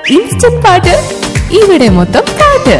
Instant പാട്ട് ഇവിടെ മൊത്തം പാട്ട്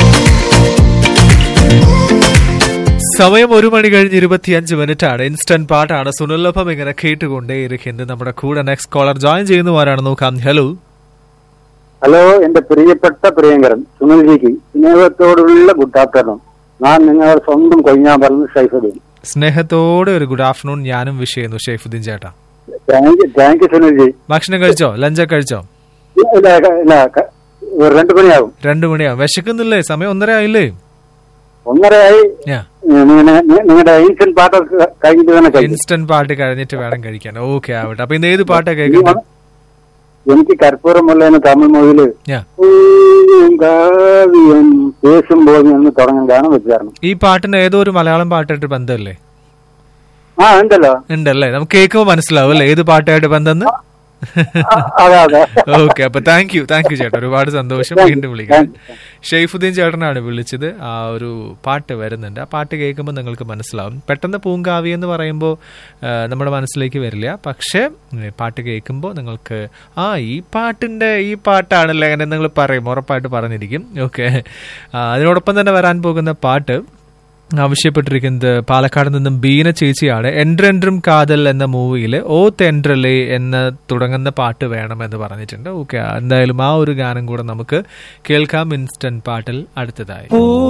സമയം ഒരു മണി കഴിഞ്ഞ് ഇരുപത്തിയഞ്ച് മിനിറ്റ് ആണ് ഇൻസ്റ്റന്റ് പാട്ടാണ് സുനിലൊപ്പം ഇങ്ങനെ കേട്ടുകൊണ്ടേയിരിക്കുന്നത് നമ്മുടെ കൂടെ നെക്സ്റ്റ് കോളർ ജോയിൻ ചെയ്യുന്നവരാണ് നോക്കാം ഹലോ ഹലോ എന്റെ പ്രിയപ്പെട്ട പ്രിയങ്കരൻ സുനിൽജിക്ക് സ്നേഹത്തോടുള്ള ഗുഡ് ആഫ്റ്റർനൂൺ ഞാൻ നിങ്ങളുടെ സ്വന്തം കൊയ്യാമ്പറന്ന് ഷൈഫുദ്ദീൻ സ്നേഹത്തോടെ ഒരു ഗുഡ് ആഫ്റ്റർനൂൺ ഞാനും വിഷ് ചെയ്യുന്നു ഷെയ്ഫുദ്ദീൻ ചേട്ടാ thank you thank you Sunilji ഭക്ഷണം കഴിച്ചോ ലഞ്ചൊക്കെ കഴിച്ചോ ഇല്ല ഇല്ല ക- ഒരു രണ്ട് മണിയാകും രണ്ടു മണിയാവും വിശക്കുന്നില്ലേ സമയം ഒന്നര ആയില്ലേ ഒന്നരയായി ഞാ നിങ്ങളുടെ ഏഷ്യൻ പാട്ടൊക്കെ കഴിഞ്ഞിട്ട് തന്നെ കഴിക്കും ഇൻസ്റ്റന്റ് പാട്ട് കഴിഞ്ഞിട്ട് വേണം കഴിക്കാൻ ഓക്കെ ആവട്ടെ അപ്പൊ ഇന്ന് ഏത് പാട്ടാ കേൾക്കുന്നത് എനിക്ക് കർപ്പൂരം മുല്ലേന്ന് തമിഴ് മൊഴിയില് ഞാ പൂവും കാവ്യം പേശുമ്പോൾ എന്ന് തുടങ്ങാൻ ഗാനം വെച്ചായിരുന്നു ഈ പാട്ടിന് ഏതോ ഒരു മലയാളം പാട്ടായിട്ട് ബന്ധമല്ലേ ആ ഉണ്ടല്ലോ ഉണ്ടല്ലേ നമുക്ക് കേൾക്കുമ്പോൾ മനസ്സിലാവും അല്ലേ ഏത് പാട്ടായിട്ട് ബന്ധമെന്ന് ആ, അതെ അതെ ഓക്കെ അപ്പൊ താങ്ക് യു താങ്ക് യു ചേട്ടാ ഒരുപാട് സന്തോഷം Thank you, വീണ്ടും വിളിക്കാം thank you. ഷെയ്ഫുദ്ദീൻ ചേട്ടനാണ് വിളിച്ചത് ആ ഒരു പാട്ട് വരുന്നുണ്ട് ആ പാട്ട് കേൾക്കുമ്പോൾ നിങ്ങൾക്ക് മനസ്സിലാവും പെട്ടെന്ന് പൂങ്കാവി എന്ന് പറയുമ്പോൾ ആ, നമ്മുടെ മനസ്സിലേക്ക് വരില്ല പക്ഷേ ഉം, പാട്ട് കേൾക്കുമ്പോൾ നിങ്ങൾക്ക് ആ ഈ പാട്ടിന്റെ ഈ പാട്ടാണല്ലേ അങ്ങനെ നിങ്ങൾ പറയും ഉറപ്പായിട്ട് പറഞ്ഞിരിക്കും ഓക്കെ അതിനോടൊപ്പം തന്നെ വരാൻ പോകുന്ന പാട്ട് ആവശ്യപ്പെട്ടിരിക്കുന്നത് പാലക്കാട് നിന്നും ബീന ചേച്ചിയാണ് എൻട്രെൻട്രും കാതൽ എന്ന മൂവിയിൽ ഓ തെൻട്രലേ എന്ന തുടങ്ങുന്ന പാട്ട് വേണമെന്ന് പറഞ്ഞിട്ടുണ്ട് ഓക്കെ എന്തായാലും ആ ഒരു ഗാനം കൂടെ നമുക്ക് കേൾക്കാം ഇൻസ്റ്റന്റ് പാട്ടിൽ അടുത്തതായി